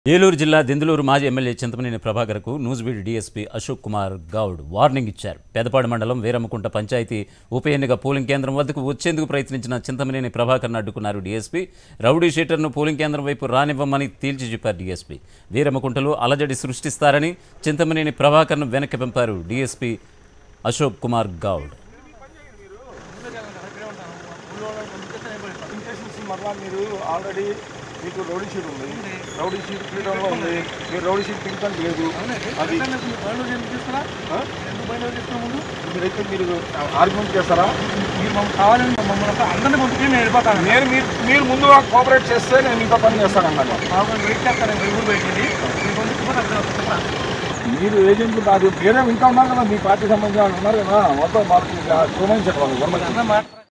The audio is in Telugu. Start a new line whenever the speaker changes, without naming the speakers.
ఏలూరు జిల్లా దెందులూరు మాజీ ఎమ్మెల్యే చింతమనేని ప్రభాకర్కు నూజివీడు డీఎస్పీ అశోక్ కుమార్ గౌడ్ వార్నింగ్ ఇచ్చారు పెదపాడు మండలం వీరమ్మకుంట పంచాయతీ ఉప ఎన్నిక పోలింగ్ కేంద్రం వద్దకు వచ్చేందుకు ప్రయత్నించిన చింతమనేని ప్రభాకర్ను అడ్డుకున్నారు డీఎస్పీ రౌడీ షీటర్ను పోలింగ్ కేంద్రం వైపు రానివ్వమని తేల్చి చెప్పారు డీఎస్పీ వీరమ్మకుంటలో అలజడి సృష్టిస్తారని చింతమనేని ప్రభాకర్ను వెనక్కి పంపారు డీఎస్పీ అశోక్ కుమార్ గౌడ్
ఇంటెన్షన్స్ మరలా మీరు ఆల్రెడీ మీకు రౌడీ షీట్ ఉంది రౌడీ షీట్ ఫ్రీడంలో ఉంది మీరు రౌడీ షీట్ పింఛన్ లేదు అది ఆ? మీరైతే మీరు ఆర్గ్యుమెంట్ చేస్తారా
మీరు మమ్మల్ని కావాలని మమ్మల్ని అందరినీ పంపితే నేను వెళ్ళిపోతాను
నేను మీరు మీరు ముందుగా కోఆపరేట్ చేస్తే నేను మీతో పని చేస్తానన్నాను
కావాలి వెయిట్ చేస్తాను నేను ఊరు బయటికి మీరు పంపించిపోతే అక్కడ వస్తాను
మీరు ఏజెంట్లు కాదు వేరే ఇంకా ఉన్నారు కదా మీ పార్టీ సంబంధించిన వాళ్ళు ఉన్నారు కదా మొత్తం వాళ్ళకి చూపించడం
అన్న మాట